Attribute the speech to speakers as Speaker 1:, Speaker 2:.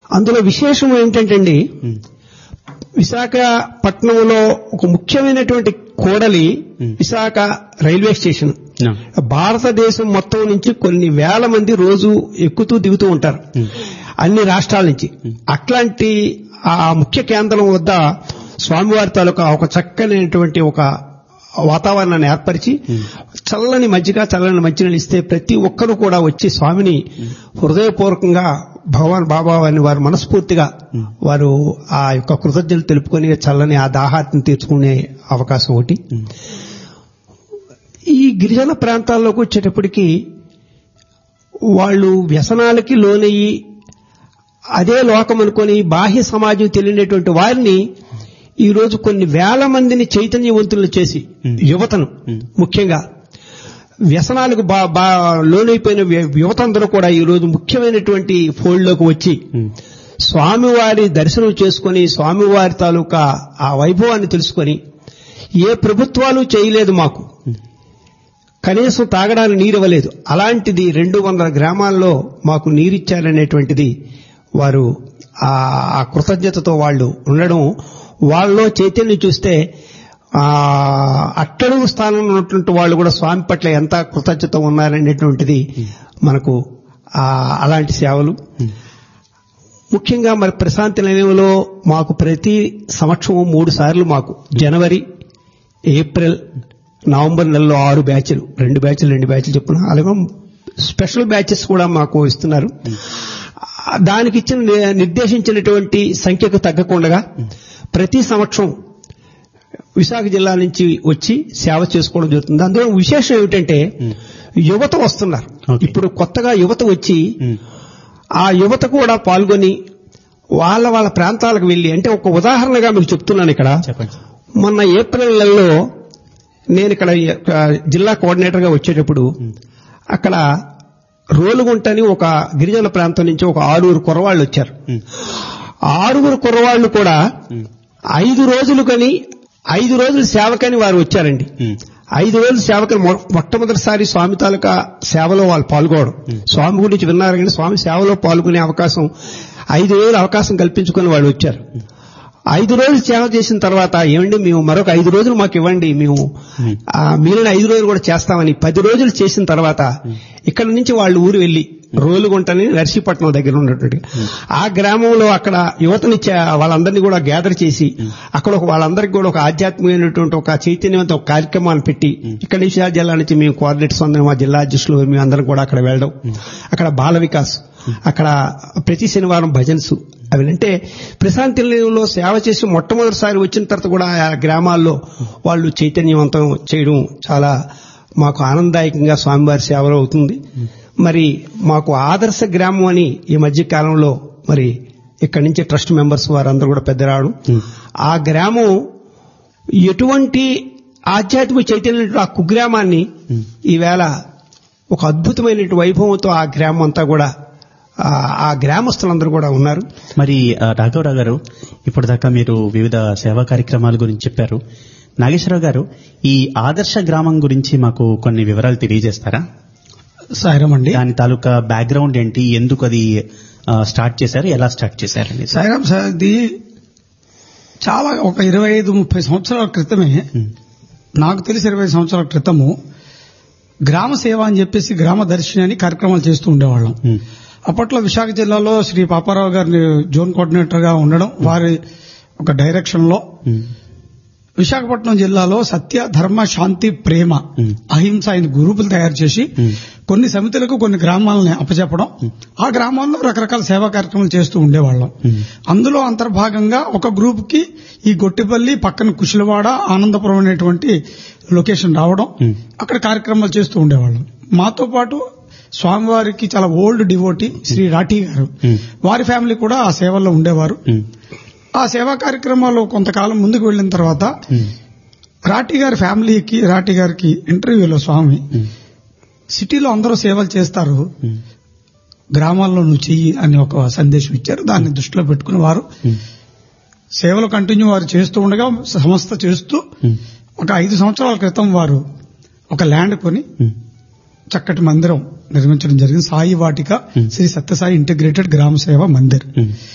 Speaker 1: అందులో విశేషం ఏంటంటే అండి విశాఖపట్నంలో ఒక ముఖ్యమైనటువంటి కోడలి విశాఖ రైల్వే స్టేషన్
Speaker 2: No.
Speaker 1: భారతదేశం మొత్తం నుంచి కొన్ని వేల మంది రోజు ఎక్కుతూ దిగుతూ ఉంటారు అన్ని రాష్ట్రాల నుంచి అట్లాంటి ఆ ముఖ్య కేంద్రం వద్ద స్వామివారి తాలూకా ఒక చక్కనైనటువంటి ఒక వాతావరణాన్ని ఏర్పరిచి చల్లని మజ్జిగ చల్లని మంచినీళ్ళు ఇస్తే ప్రతి ఒక్కరూ కూడా వచ్చి స్వామిని హృదయపూర్వకంగా భగవాన్ బాబా వారిని వారు మనస్ఫూర్తిగా వారు ఆ యొక్క కృతజ్ఞతలు తెలుపుకొని చల్లని ఆ దాహాన్ని తీర్చుకునే అవకాశం ఒకటి ఈ గిరిజన ప్రాంతాల్లోకి వచ్చేటప్పటికి వాళ్ళు వ్యసనాలకి లోనయ్యి అదే లోకం అనుకొని బాహ్య సమాజం తెలియనటువంటి వారిని ఈ రోజు కొన్ని వేల మందిని చైతన్యవంతులు చేసి యువతను ముఖ్యంగా వ్యసనాలకు బా బా లోనైపోయిన వ్య- యువత అందరూ కూడా ఈ రోజు ముఖ్యమైనటువంటి ఫోల్డ్లోకి వచ్చి స్వామివారి దర్శనం చేసుకొని స్వామివారి తాలూకా ఆ వైభవాన్ని తెలుసుకొని ఏ ప్రభుత్వాలు చేయలేదు మాకు కనీసం తాగడానికి నీరు ఇవ్వలేదు అలాంటిది రెండు వందల గ్రామాల్లో మాకు నీరిచ్చారనేటువంటిది వారు ఆ ఆ కృతజ్ఞతతో వాళ్ళు ఉండడం వాళ్ళలో చైతన్యం చూస్తే ఆ అట్టడుగు స్థానంలో ఉన్నటువంటి వాళ్ళు కూడా స్వామి పట్ల ఎంత కృతజ్ఞత ఉన్నారనేటువంటిది మనకు ఆ అలాంటి సేవలు ముఖ్యంగా మరి ప్రశాంతి నిలయంలో మాకు ప్రతి సంవత్సరం మూడు సార్లు మాకు జనవరి ఏప్రిల్ నవంబర్ నెలలో ఆరు బ్యాచ్లు రెండు బ్యాచ్లు రెండు బ్యాచ్లు చెప్పున అలాగే స్పెషల్ బ్యాచెస్ కూడా మాకు ఇస్తున్నారు దానికి ఇచ్చిన ని- నిర్దేశించినటువంటి సంఖ్యకు తగ్గకుండా ప్రతి సంవత్సరం విశాఖ జిల్లా నుంచి వచ్చి సేవ చేసుకోవడం జరుగుతుంది అందులో విశేషం ఏమిటంటే యువత వస్తున్నారు
Speaker 2: Okay.
Speaker 1: ఇప్పుడు కొత్తగా యువత వచ్చి
Speaker 2: ఉమ్.
Speaker 1: ఆ యువత కూడా పాల్గొని వాళ్ళ వాళ్ళ ప్రాంతాలకు వెళ్లి అంటే ఒక ఉదాహరణగా మీకు చెప్తున్నాను ఇక్కడ
Speaker 2: చెప్పండి
Speaker 1: మొన్న ఏప్రిల్ నెలలో నేను ఇక్కడ ఆ, జిల్లా కోఆర్డినేటర్ గా వచ్చేటప్పుడు అక్కడ రోలుగుంటని ఒక గిరిజన ప్రాంతం నుంచి ఒక ఆరుగురు కుర్రవాళ్ళు వచ్చారు
Speaker 2: ఉమ్.
Speaker 1: ఆరుగురు కుర్రవాళ్ళు కూడా ఐదు రోజులు కని ఐదు రోజులు సేవకని వారు వచ్చారండి
Speaker 2: ఉమ్.
Speaker 1: ఐదు రోజులు సేవకని మొ- మొట్టమొదటిసారి స్వామి తాలూకా సేవలో వాళ్ళు పాల్గొనడం స్వామి గురించి విన్నారు కానీ స్వామి సేవలో పాల్గొనే అవకాశం ఐదు రోజులు అవకాశం కల్పించుకొని వాళ్ళు వచ్చారు ఐదు రోజులు సేవ చేసిన తర్వాత ఏమండి మేము మరొక ఐదు రోజులు మాకు ఇవ్వండి మేము ఆ, మిగిలిన ఐదు రోజులు కూడా చేస్తామని పది రోజులు చేసిన తర్వాత ఇక్కడ నుంచి వాళ్ళు ఊరు వెళ్లి రోలుగుంటని నర్సీపట్నం దగ్గర ఉన్నటువంటి ఆ గ్రామంలో అక్కడ యువతని చే- వాళ్ళందరినీ కూడా గ్యాదర్ చేసి అక్కడ ఒక వాళ్ళందరికీ కూడా ఒక ఆధ్యాత్మికమైనటువంటి ఒక చైతన్యవంత ఒక కార్యక్రమాన్ని పెట్టి ఇక్కడ విశాఖ జిల్లా నుంచి మేము కోఆర్డినేటర్స్ అందరం మా జిల్లా అధ్యక్షులు మేము అందరం కూడా అక్కడ వెళ్ళడం అక్కడ బాల వికాస్ అక్కడ ప్రతి శనివారం భజన్స్ అవి అంటే ప్రశాంతి నిలయంలో సేవ చేసి మొట్టమొదటిసారి వచ్చిన తర్వాత కూడా ఆ గ్రామాల్లో వాళ్ళు చైతన్యవంతం చేయడం చాలా మాకు ఆనందదాయకంగా స్వామివారి సేవలో అవుతుంది మరి మాకు ఆదర్శ గ్రామం అని ఈ మధ్య కాలంలో మరి ఇక్కడి నుంచి ట్రస్ట్ మెంబర్స్ వారందరూ కూడా పెద్ద రావడం ఆ గ్రామం ఎటువంటి ఆధ్యాత్మిక చైతన్యం ఆ కుగ్రామాన్ని ఈవేళ ఒక అద్భుతమైనటువంటి వైభవంతో ఆ గ్రామం అంతా కూడా ఆ- ఆ గ్రామస్తులందరూ కూడా ఉన్నారు
Speaker 2: మరి ఆ, రాఘవరావు గారు ఇప్పటిదాకా మీరు వివిధ సేవా కార్యక్రమాల గురించి చెప్పారు నాగేశ్వరరావు గారు ఈ ఆదర్శ గ్రామం గురించి మాకు కొన్ని వివరాలు తెలియజేస్తారా
Speaker 3: సాయిరామ్ అండి
Speaker 2: దాని తాలూకా బ్యాక్గ్రౌండ్ ఏంటి ఎందుకు అది ఆ, స్టార్ట్ చేశారు ఎలా స్టార్ట్ చేశారండి
Speaker 3: సాయిరామ్ సార్ ఇది చాలా ఒక ఇరవై ఐదు ముప్పై సంవత్సరాల క్రితమే
Speaker 2: ఉమ్,
Speaker 3: నాకు తెలిసి ఇరవై సంవత్సరాల క్రితము గ్రామ సేవ అని చెప్పేసి గ్రామ దర్శిని అని కార్యక్రమాలు చేస్తూ ఉండేవాళ్ళం
Speaker 2: ఉమ్,
Speaker 3: అప్పట్లో విశాఖ జిల్లాలో శ్రీ పాపారావు గారిని జోన్ కోఆర్డినేటర్ గా ఉండడం వారి ఒక డైరెక్షన్ లో
Speaker 2: ఉమ్,
Speaker 3: విశాఖపట్నం జిల్లాలో సత్య ధర్మ శాంతి ప్రేమ
Speaker 2: Hmm.
Speaker 3: అహింస అయిన గ్రూపులు తయారు చేసి
Speaker 2: Hmm.
Speaker 3: కొన్ని సమితులకు కొన్ని గ్రామాలని అప్పచెప్పడం ఆ గ్రామాల్లో రకరకాల సేవా కార్యక్రమాలు చేస్తూ ఉండేవాళ్ళం
Speaker 2: Hmm.
Speaker 3: అందులో అంతర్భాగంగా ఒక గ్రూప్ కి ఈ గొట్టిపల్లి పక్కన కుశలవాడ ఆనందపురం అనేటువంటి లొకేషన్ రావడం
Speaker 2: Hmm.
Speaker 3: అక్కడ కార్యక్రమాలు చేస్తూ ఉండేవాళ్ళం మాతో పాటు స్వామివారికి చాలా ఓల్డ్ డివోటీ శ్రీ రాఠీ గారు
Speaker 2: Hmm.
Speaker 3: వారి ఫ్యామిలీ కూడా ఆ సేవల్లో ఉండేవారు
Speaker 2: ఉమ్,
Speaker 3: ఆ సేవా కార్యక్రమాలు కొంతకాలం ముందుకు వెళ్లిన తర్వాత
Speaker 2: ఉమ్,
Speaker 3: రాఠీ గారి ఫ్యామిలీకి రాఠీ గారికి ఇంటర్వ్యూలో స్వామి
Speaker 2: ఉమ్,
Speaker 3: సిటీలో అందరూ సేవలు చేస్తారు
Speaker 2: ఉమ్,
Speaker 3: గ్రామాల్లో నువ్వు చెయ్యి అని ఒక సందేశం ఇచ్చారు దాన్ని దృష్టిలో పెట్టుకుని వారు
Speaker 2: ఉమ్,
Speaker 3: సేవలు కంటిన్యూ వారు చేస్తూ ఉండగా సంస్థ చేస్తూ
Speaker 2: ఉమ్,
Speaker 3: ఒక ఐదు సంవత్సరాల క్రితం వారు ఒక ల్యాండ్ కొని
Speaker 2: ఉమ్,
Speaker 3: చక్కటి మందిరం నిర్మించడం జరిగింది సాయి వాటిక
Speaker 2: Hmm.
Speaker 3: శ్రీ సత్యసాయి ఇంటిగ్రేటెడ్ గ్రామ సేవ మందిర్
Speaker 2: ఉమ్.